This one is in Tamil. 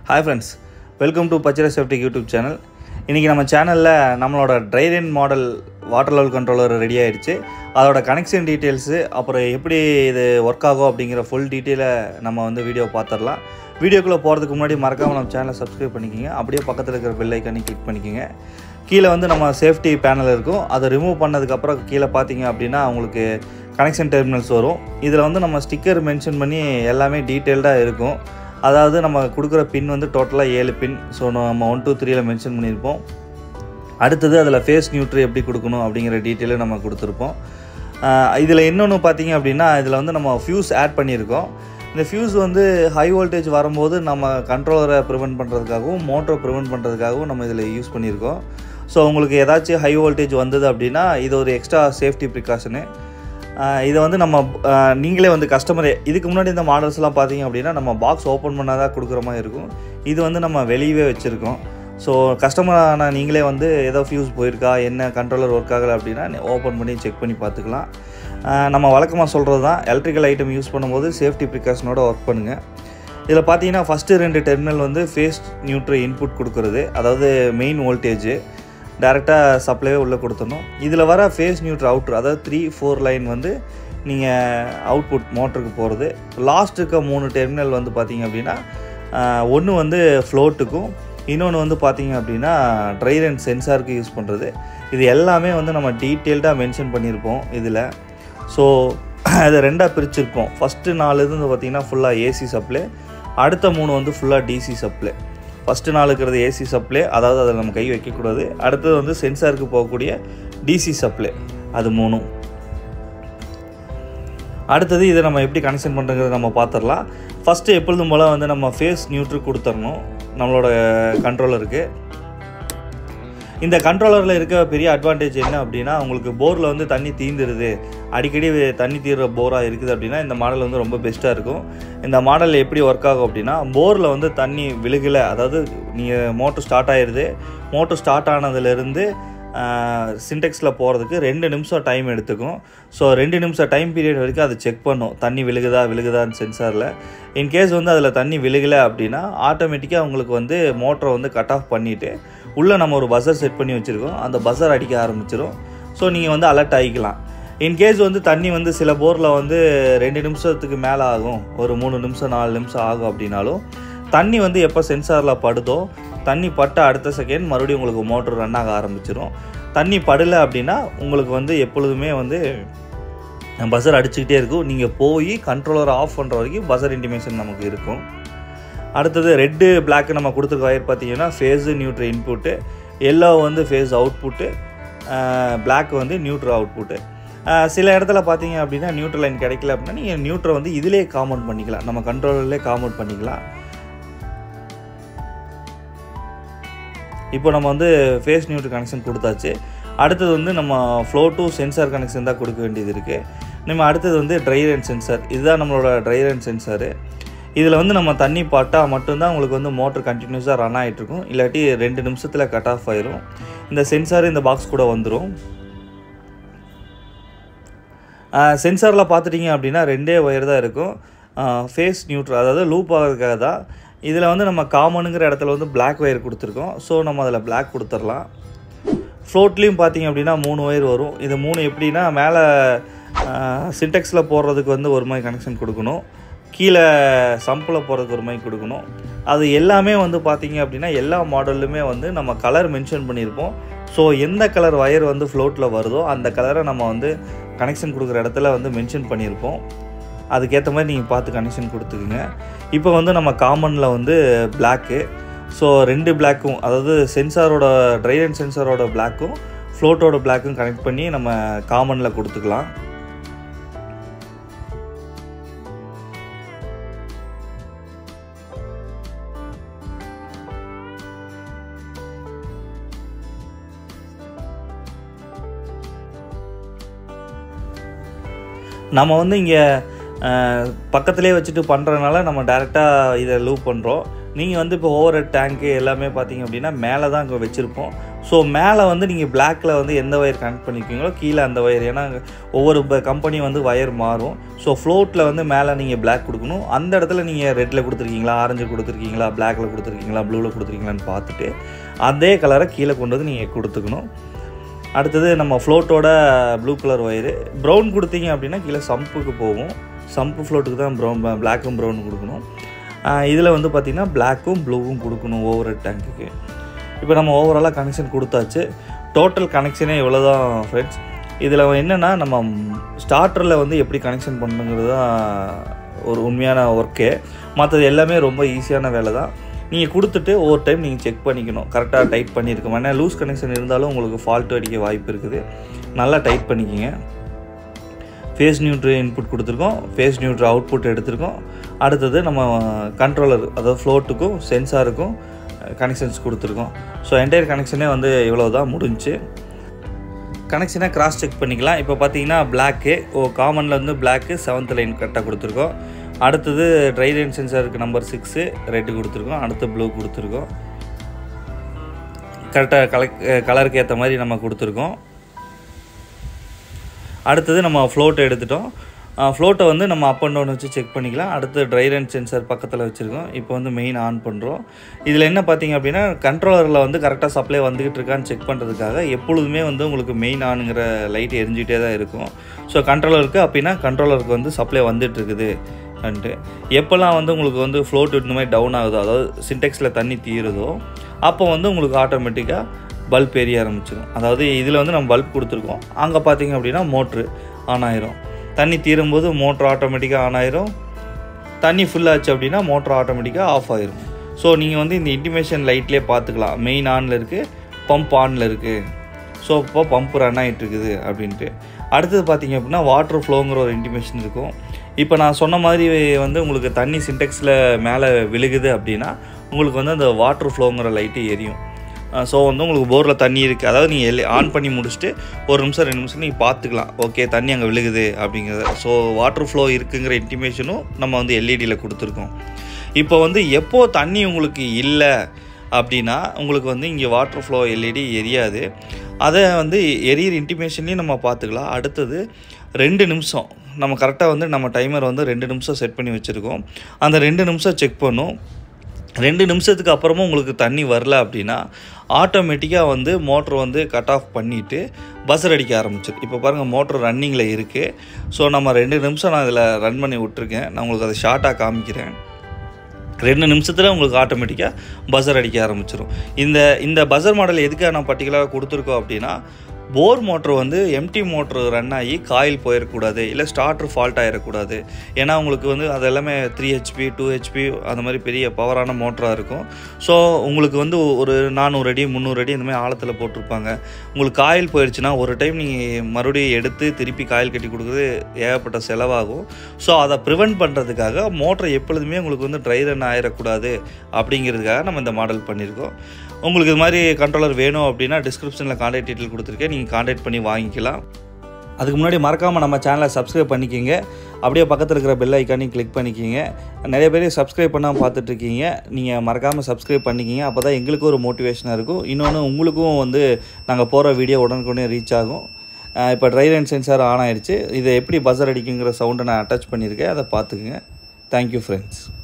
ஹாய் ஃப்ரெண்ட்ஸ் வெல்கம் டு பச்சரை சேஃப்டி யூடியூப் சேனல் இன்றைக்கி நம்ம சேனலில் நம்மளோட ட்ரைரேன் model water level controller ready ஆயிடுச்சு அதோட கனெக்ஷன் டீட்டெயில்ஸு அப்புறம் எப்படி இது ஒர்க் ஆகும் அப்படிங்கிற ஃபுல் டீட்டெயிலை நம்ம வந்து வீடியோ பார்த்துடலாம் வீடியோக்குள்ளே போகிறதுக்கு முன்னாடி மறக்காமல் நம்ம சேனலை சப்ஸ்கிரைப் பண்ணிக்கோங்க அப்படியே பக்கத்தில் இருக்கிற பெல் ஐக்கனை கிளிக் பண்ணிக்கோங்க கீழே வந்து நம்ம சேஃப்டி பேனல் இருக்கும் அதை ரிமூவ் பண்ணதுக்கப்புறம் கீழே பார்த்தீங்க அப்படின்னா உங்களுக்கு கனெக்ஷன் டெர்மினல்ஸ் வரும் இதில் வந்து நம்ம ஸ்டிக்கர் மென்ஷன் பண்ணி எல்லாமே டீட்டெயில்டாக இருக்கும் அதாவது நம்ம கொடுக்குற பின் வந்து டோட்டலாக ஏழு பின் ஸோ நம்ம ஒன் டூ த்ரீயில் மென்ஷன் பண்ணியிருப்போம் அடுத்தது அதில் ஃபேஸ் நியூட்ரி எப்படி கொடுக்கணும் அப்படிங்கிற டீட்டெயிலை நம்ம கொடுத்துருப்போம் இதில் இன்னொன்று பார்த்தீங்க அப்படின்னா இதில் வந்து நம்ம ஃபியூஸ் ஆட் பண்ணியிருக்கோம் இந்த ஃபியூஸ் வந்து ஹை வோல்டேஜ் வரும்போது நம்ம கண்ட்ரோலரை ப்ரிவெண்ட் பண்ணுறதுக்காகவும் மோட்டரை ப்ரிவெண்ட் பண்ணுறதுக்காகவும் நம்ம இதில் யூஸ் பண்ணியிருக்கோம் ஸோ உங்களுக்கு ஏதாச்சும் ஹை வோல்டேஜ் வந்தது அப்படின்னா இது ஒரு எக்ஸ்ட்ரா சேஃப்டி ப்ரிகாஷனு இதை வந்து நம்ம ஆஹ், நீங்களே வந்து கஸ்டமரே இதுக்கு முன்னாடி இந்த மாடல்ஸ்லாம் பார்த்தீங்க அப்படின்னா நம்ம பாக்ஸ் ஓப்பன் பண்ணால் தான் கொடுக்குற மாதிரி இருக்கும் இது வந்து நம்ம வெளியவே வச்சுருக்கோம் ஸோ கஸ்டமரான நீங்களே வந்து ஏதோ ஃபியூஸ் போயிருக்கா என்ன கண்ட்ரோலர் ஒர்க் ஆகலை அப்படின்னா ஓப்பன் பண்ணி செக் பண்ணி பார்த்துக்கலாம் ஆஹ், நம்ம வழக்கமாக சொல்கிறது தான் எலக்ட்ரிக்கல் ஐட்டம் யூஸ் பண்ணும்போது சேஃப்டி ப்ரிகாஷனோட ஒர்க் பண்ணுங்கள் இதில் பார்த்தீங்கன்னா ஃபஸ்ட்டு ரெண்டு டெர்மினல் வந்து ஃபேஸ் நியூட்ரி இன்புட் கொடுக்குறது அதாவது மெயின் வோல்டேஜ் டேரெக்டாக சப்ளைவே உள்ளே கொடுத்துடணும் இதில் வர ஃபேஸ் நியூட்ரு அவுட்ரு அதாவது த்ரீ ஃபோர் லைன் வந்து நீங்கள் அவுட்புட் மோட்டருக்கு போகிறது லாஸ்ட் இருக்க மூணு டெர்மினல் வந்து பார்த்தீங்க அப்படின்னா ஒன்று வந்து ஃப்ளோட்டுக்கும் இன்னொன்று வந்து பார்த்தீங்க அப்படின்னா ட்ரைர் அண்ட் சென்சாருக்கு யூஸ் பண்ணுறது இது எல்லாமே வந்து நம்ம டீட்டெயில்டாக மென்ஷன் பண்ணியிருப்போம் இதில் ஸோ அதை ரெண்டாக பிரிச்சிருப்போம் ஃபஸ்ட்டு நாலு இது வந்து பார்த்திங்கன்னா ஃபுல்லாக ஏசி சப்ளை அடுத்த மூணு வந்து ஃபுல்லாக டிசி சப்ளை ஃபஸ்ட்டு நாள் இருக்கிறது ஏசி சப்ளை அதாவது அதில் நம்ம கை வைக்கக்கூடாது அடுத்தது வந்து சென்சாருக்கு போகக்கூடிய டிசி சப்ளை அது மூணும் அடுத்தது இதை நம்ம எப்படி கனெக்ஷன் பண்ணுறங்கிறத நம்ம பார்த்துடலாம் ஃபஸ்ட்டு எப்பொழுதும் போல் வந்து நம்ம ஃபேஸ் நியூட்ரு கொடுத்துடணும் நம்மளோட கண்ட்ரோலருக்கு இந்த கண்ட்ரோலரில் இருக்க பெரிய அட்வான்டேஜ் என்ன அப்படின்னா உங்களுக்கு போரில் வந்து தண்ணி தீந்துருது அடிக்கடி தண்ணி தீர்ற போராக இருக்குது அப்படின்னா இந்த மாடல் வந்து ரொம்ப பெஸ்ட்டாக இருக்கும் இந்த மாடல் எப்படி ஒர்க் ஆகும் அப்படின்னா போரில் வந்து தண்ணி விழுகலை அதாவது நீங்கள் மோட்டர் ஸ்டார்ட் ஆயிடுது மோட்டர் ஸ்டார்ட் ஆனதுலேருந்து சின்டெக்ஸில் போகிறதுக்கு ரெண்டு நிமிஷம் டைம் எடுத்துக்கும் ஸோ ரெண்டு நிமிஷம் டைம் பீரியட் வரைக்கும் அதை செக் பண்ணும் தண்ணி விழுகுதா விழுகுதான்னு சென்சாரில் இன்கேஸ் வந்து அதில் தண்ணி விழுகலை அப்படின்னா ஆட்டோமேட்டிக்காக உங்களுக்கு வந்து மோட்டரை வந்து கட் ஆஃப் பண்ணிவிட்டு உள்ளே நம்ம ஒரு பஸர் செட் பண்ணி வச்சுருக்கோம் அந்த பஸர் அடிக்க ஆரம்பிச்சிடும் ஸோ நீங்கள் வந்து அலர்ட் ஆகிக்கலாம் இன்கேஸ் வந்து தண்ணி வந்து சில போரில் வந்து ரெண்டு நிமிஷத்துக்கு மேலே ஆகும் ஒரு மூணு நிமிஷம் நாலு நிமிஷம் ஆகும் அப்படின்னாலும் தண்ணி வந்து எப்போ சென்சாரில் படுதோ தண்ணி பட்ட அடுத்த செகண்ட் மறுபடியும் உங்களுக்கு மோட்டர் ரன் ஆக ஆரம்பிச்சிடும் தண்ணி படலை அப்படின்னா உங்களுக்கு வந்து எப்பொழுதுமே வந்து பஸர் அடிச்சுக்கிட்டே இருக்கும் நீங்கள் போய் கண்ட்ரோலரை ஆஃப் பண்ணுற வரைக்கும் பஸர் இன்டிமேஷன் நமக்கு இருக்கும் அடுத்தது ரெட்டு பிளாக் நம்ம கொடுத்துருக்க வயர் பார்த்தீங்கன்னா ஃபேஸு நியூட்ரு இன்புட்டு எல்லோ வந்து ஃபேஸ் அவுட்புட்டு பிளாக் வந்து நியூட்ரு அவுட்புட்டு சில இடத்துல பார்த்தீங்க அப்படின்னா நியூட்ரல் லைன் கிடைக்கல அப்படின்னா நீங்கள் நியூட்ரை வந்து இதிலே காமௌண்ட் பண்ணிக்கலாம் நம்ம கண்ட்ரோலர்லேயே காமௌண்ட் பண்ணிக்கலாம் இப்போ நம்ம வந்து ஃபேஸ் நியூட்ரு கனெக்ஷன் கொடுத்தாச்சு அடுத்தது வந்து நம்ம ஃப்ளோ டு சென்சார் கனெக்ஷன் தான் கொடுக்க வேண்டியது இருக்குது நம்ம அடுத்தது வந்து ட்ரை ரன் சென்சார் இதுதான் நம்மளோட ட்ரை ரன் சென்சாரு இதில் வந்து நம்ம தண்ணி பட்டால் மட்டும்தான் உங்களுக்கு வந்து மோட்டர் கண்டினியூஸாக ரன் ஆகிட்ருக்கும் இல்லாட்டி ரெண்டு நிமிஷத்தில் கட் ஆஃப் ஆயிரும் இந்த சென்சார் இந்த பாக்ஸ் கூட வந்துடும் சென்சாரில் பார்த்துட்டிங்க அப்படின்னா ரெண்டே ஒயர் தான் இருக்கும் ஃபேஸ் நியூட்ரல் அதாவது லூப் ஆகிறதுக்காக தான் இதில் வந்து நம்ம காமனுங்கிற இடத்துல வந்து Black ஒயர் கொடுத்துருக்கோம் ஸோ நம்ம அதில் Black கொடுத்துடலாம் ஃப்ளோட்லேயும் பார்த்தீங்க அப்படின்னா மூணு ஒயர் வரும் இது மூணு எப்படின்னா மேலே சின்டெக்ஸில் போடுறதுக்கு வந்து ஒரு மாதிரி கனெக்ஷன் கொடுக்கணும் கீழே சம்பில் போகிறதுக்கு ஒரு மாதிரி கொடுக்கணும் அது எல்லாமே வந்து பார்த்தீங்க அப்படின்னா எல்லா மாடல்லுமே வந்து நம்ம கலர் மென்ஷன் பண்ணியிருப்போம் ஸோ எந்த கலர் ஒயர் வந்து ஃப்ளோட்டில் வருதோ அந்த கலரை நம்ம வந்து கனெக்ஷன் கொடுக்குற இடத்துல வந்து மென்ஷன் பண்ணியிருப்போம் அதுக்கேற்ற மாதிரி நீங்கள் பார்த்து கனெக்ஷன் கொடுத்துக்குங்க இப்போ வந்து நம்ம காமனில் வந்து பிளாக்கு ஸோ ரெண்டு பிளாக்கும் அதாவது சென்சாரோட ட்ரைரன் சென்சாரோட பிளாக்கும் ஃப்ளோட்டோட பிளாக்கும் கனெக்ட் பண்ணி நம்ம காமனில் கொடுத்துக்கலாம் நம்ம வந்து இங்கே பக்கத்துலேயே வச்சுட்டு பண்ணுறதுனால நம்ம டேரெக்டாக இதை லூப் பண்ணுறோம் நீங்கள் வந்து இப்போ ஓவர் ஹெட் டேங்க்கு எல்லாமே பார்த்தீங்க அப்படின்னா மேலே தான் இங்கே வச்சுருப்போம் ஸோ மேலே வந்து நீங்கள் பிளாக்கில் வந்து எந்த ஒயர் கனெக்ட் பண்ணியிருக்கீங்களோ கீழே அந்த ஒயர் ஏன்னா ஒவ்வொரு கம்பெனி வந்து ஒயர் மாறும் ஸோ ஃப்ளோட்டில் வந்து மேலே நீங்கள் பிளாக் கொடுக்கணும் அந்த இடத்துல நீங்கள் ரெட்டில் கொடுத்துருக்கீங்களா ஆரஞ்சு கொடுத்துருக்கீங்களா பிளாக்கில் கொடுத்துருக்கீங்களா ப்ளூவில் கொடுத்துருக்கீங்களான்னு பார்த்துட்டு அதே கலரை கீழே கொண்டு வந்து நீங்கள் கொடுத்துக்கணும் அடுத்தது நம்ம ஃப்ளோட்டோட ப்ளூ கலர் ஒயரு ப்ரௌன் கொடுத்தீங்க அப்படின்னா கீழே சம்புக்கு போகும் சம்பு ஃப்ளோட்டுக்கு தான் ப்ரௌன் பிளாக்கும் ப்ரௌன் கொடுக்கணும் இதில் வந்து பார்த்திங்கன்னா பிளாக்கும் ப்ளூவும் கொடுக்கணும் ஓவர் டேங்க்குக்கு இப்போ நம்ம ஓவராலாக கனெக்ஷன் கொடுத்தாச்சு டோட்டல் கனெக்ஷனே இவ்வளோ தான் ஃப்ரெண்ட்ஸ் இதில் என்னென்னா நம்ம ஸ்டார்டரில் வந்து எப்படி கனெக்ஷன் பண்ணுங்கிறது தான் ஒரு உண்மையான ஒர்க்கு மற்றது எல்லாமே ரொம்ப ஈஸியான வேலை தான் நீங்கள் கொடுத்துட்டு ஒவ்வொரு டைம் நீங்கள் செக் பண்ணிக்கணும் கரெக்டாக டைட் பண்ணியிருக்கோம் ஏன்னா லூஸ் கனெக்ஷன் இருந்தாலும் உங்களுக்கு ஃபால்ட் அடிக்க வாய்ப்பு இருக்குது நல்லா டைட் பண்ணிக்கிங்க ஃபேஸ் நியூட்ரு இன்புட் கொடுத்துருக்கோம் ஃபேஸ் நியூட்ரு அவுட்புட் எடுத்திருக்கோம் அடுத்தது நம்ம கண்ட்ரோலர் அதாவது ஃப்ளோட்டுக்கும் சென்சாருக்கும் கனெக்ஷன்ஸ் கொடுத்துருக்கோம் ஸோ என்டையர் கனெக்ஷனே வந்து இவ்வளோ தான் முடிஞ்சு கனெக்ஷனை கிராஸ் செக் பண்ணிக்கலாம் இப்போ பார்த்தீங்கன்னா பிளாக்கு ஓ காமனில் வந்து பிளாக்கு செவன்த் லைன் கரெக்டாக கொடுத்துருக்கோம் அடுத்தது ட்ரை லைன் சென்சாருக்கு நம்பர் சிக்ஸு ரெட்டு கொடுத்துருக்கோம் அடுத்து ப்ளூ கொடுத்துருக்கோம் கரெக்டாக கலக் கலருக்கு ஏற்ற மாதிரி நம்ம கொடுத்துருக்கோம் அடுத்தது நம்ம ஃப்ளோட்டை எடுத்துட்டோம் ஃப்ளோட்டை வந்து நம்ம அப் அண்ட் டவுன் வச்சு செக் பண்ணிக்கலாம் அடுத்து ட்ரை ரன் சென்சார் பக்கத்தில் வச்சுருக்கோம் இப்போ வந்து மெயின் ஆன் பண்ணுறோம் இதில் என்ன பார்த்தீங்க அப்படின்னா கண்ட்ரோலரில் வந்து கரெக்டாக சப்ளை வந்துக்கிட்டு இருக்கான்னு செக் பண்ணுறதுக்காக எப்பொழுதுமே வந்து உங்களுக்கு மெயின் ஆனுங்கிற லைட் எரிஞ்சிட்டே தான் இருக்கும் ஸோ கண்ட்ரோலருக்கு அப்படின்னா கண்ட்ரோலருக்கு வந்து சப்ளை வந்துட்டு இருக்குது அன்ட்டு எப்போல்லாம் வந்து உங்களுக்கு வந்து ஃப்ளோட் இந்த மாதிரி டவுன் ஆகுதோ அதாவது சின்டெக்ஸில் தண்ணி தீருதோ அப்போ வந்து உங்களுக்கு ஆட்டோமேட்டிக்காக பல்ப் எரிய ஆரம்பிச்சிடும் அதாவது இதில் வந்து நம்ம பல்ப் கொடுத்துருக்கோம் அங்கே பார்த்தீங்க அப்படின்னா மோட்ரு ஆன் ஆயிரும் தண்ணி தீரும்போது மோட்ரு ஆட்டோமேட்டிக்காக ஆன் ஆயிரும் தண்ணி ஃபுல் ஆச்சு அப்படின்னா மோட்ரு ஆட்டோமேட்டிக்காக ஆஃப் ஆயிரும் ஸோ நீங்கள் வந்து இந்த இன்டிமேஷன் லைட்லேயே பார்த்துக்கலாம் மெயின் ஆனில் இருக்குது பம்ப் ஆனில் இருக்குது ஸோ இப்போ பம்ப் ரன் ஆகிட்டு இருக்குது அப்படின்ட்டு அடுத்தது பார்த்தீங்க அப்படின்னா வாட்டர் ஃப்ளோங்கிற ஒரு இன்டிமேஷன் இருக்கும் இப்போ நான் சொன்ன மாதிரி வந்து உங்களுக்கு தண்ணி சின்டெக்ஸில் மேலே விழுகுது அப்படின்னா உங்களுக்கு வந்து அந்த வாட்டர் ஃப்ளோங்கிற லைட்டு எரியும் ஸோ வந்து உங்களுக்கு போரில் தண்ணி இருக்குது அதாவது நீங்கள் எல் ஆன் பண்ணி முடிச்சுட்டு ஒரு நிமிஷம் ரெண்டு நிமிஷம் நீங்கள் பார்த்துக்கலாம் ஓகே தண்ணி அங்கே விழுகுது அப்படிங்கிறத ஸோ வாட்டர் ஃப்ளோ இருக்குங்கிற இன்டிமேஷனும் நம்ம வந்து எல்இடியில் கொடுத்துருக்கோம் இப்போ வந்து எப்போ தண்ணி உங்களுக்கு இல்லை அப்படின்னா உங்களுக்கு வந்து இங்கே வாட்டர் ஃப்ளோ எல்இடி எரியாது அதை வந்து எரியிற இன்டிமேஷன்லேயும் நம்ம பார்த்துக்கலாம் அடுத்தது ரெண்டு நிமிஷம் நம்ம கரெக்டாக வந்து நம்ம டைமர் வந்து ரெண்டு நிமிஷம் செட் பண்ணி வச்சுருக்கோம் அந்த ரெண்டு நிமிஷம் செக் பண்ணும் ரெண்டு நிமிஷத்துக்கு அப்புறமும் உங்களுக்கு தண்ணி வரல அப்படின்னா ஆட்டோமேட்டிக்காக வந்து மோட்ரு வந்து கட் ஆஃப் பண்ணிவிட்டு பஸ்ஸர் அடிக்க ஆரம்பிச்சிடும் இப்போ பாருங்கள் மோட்ரு ரன்னிங்கில் இருக்குது ஸோ நம்ம ரெண்டு நிமிஷம் நான் இதில் ரன் பண்ணி விட்ருக்கேன் நான் உங்களுக்கு அதை ஷார்ட்டாக காமிக்கிறேன் ரெண்டு நிமிஷத்தில் உங்களுக்கு ஆட்டோமேட்டிக்காக பஸர் அடிக்க ஆரம்பிச்சிடும் இந்த இந்த பஸர் மாடல் எதுக்காக நான் பர்டிகுலராக கொடுத்துருக்கோம் அப்படின்னா போர் மோட்ரு வந்து எம்டி மோட்ரு ரன் ஆகி காயில் போயிடக்கூடாது இல்லை ஸ்டார்டர் ஃபால்ட் ஆகிடக்கூடாது ஏன்னா உங்களுக்கு வந்து அது எல்லாமே த்ரீ ஹெச்பி டூ ஹெச்பி அந்த மாதிரி பெரிய பவரான மோட்டராக இருக்கும் ஸோ உங்களுக்கு வந்து ஒரு நானூறு அடி முந்நூறு அடி இந்த மாதிரி ஆழத்தில் போட்டிருப்பாங்க உங்களுக்கு காயில் போயிடுச்சுன்னா ஒரு டைம் நீங்கள் மறுபடியும் எடுத்து திருப்பி காயில் கட்டி கொடுக்குறது ஏகப்பட்ட செலவாகும் ஸோ அதை ப்ரிவெண்ட் பண்ணுறதுக்காக மோட்டர் எப்பொழுதுமே உங்களுக்கு வந்து ட்ரை ரன் ஆகிடக்கூடாது அப்படிங்கிறதுக்காக நம்ம இந்த மாடல் பண்ணியிருக்கோம் உங்களுக்கு இது மாதிரி கண்ட்ரோலர் வேணும் அப்படின்னா டிஸ்கிரிப்ஷனில் கான்டாக்ட் டீட்டெயில் கொடுத்துருக்கேன் நீங்கள் கான்டாக்ட் பண்ணி வாங்கிக்கலாம் அதுக்கு முன்னாடி மறக்காமல் நம்ம சேனலை சப்ஸ்கிரைப் பண்ணிக்கிங்க அப்படியே பக்கத்தில் இருக்கிற பெல் ஐக்கானையும் கிளிக் பண்ணிக்கிங்க நிறைய பேர் சப்ஸ்கிரைப் பண்ணாமல் பார்த்துட்ருக்கீங்க நீங்கள் மறக்காமல் சப்ஸ்கிரைப் பண்ணிக்கிங்க அப்போ தான் எங்களுக்கும் ஒரு மோட்டிவேஷனாக இருக்கும் இன்னொன்று உங்களுக்கும் வந்து நாங்கள் போகிற வீடியோ உடனுக்குடனே ரீச் ஆகும் இப்போ ட்ரை லைன் சென்சார் ஆன் ஆயிடுச்சு இதை எப்படி பஸர் அடிக்குங்கிற சவுண்டை நான் அட்டாச் பண்ணியிருக்கேன் அதை பார்த்துக்குங்க தேங்க்யூ ஃப்ரெண்ட்ஸ்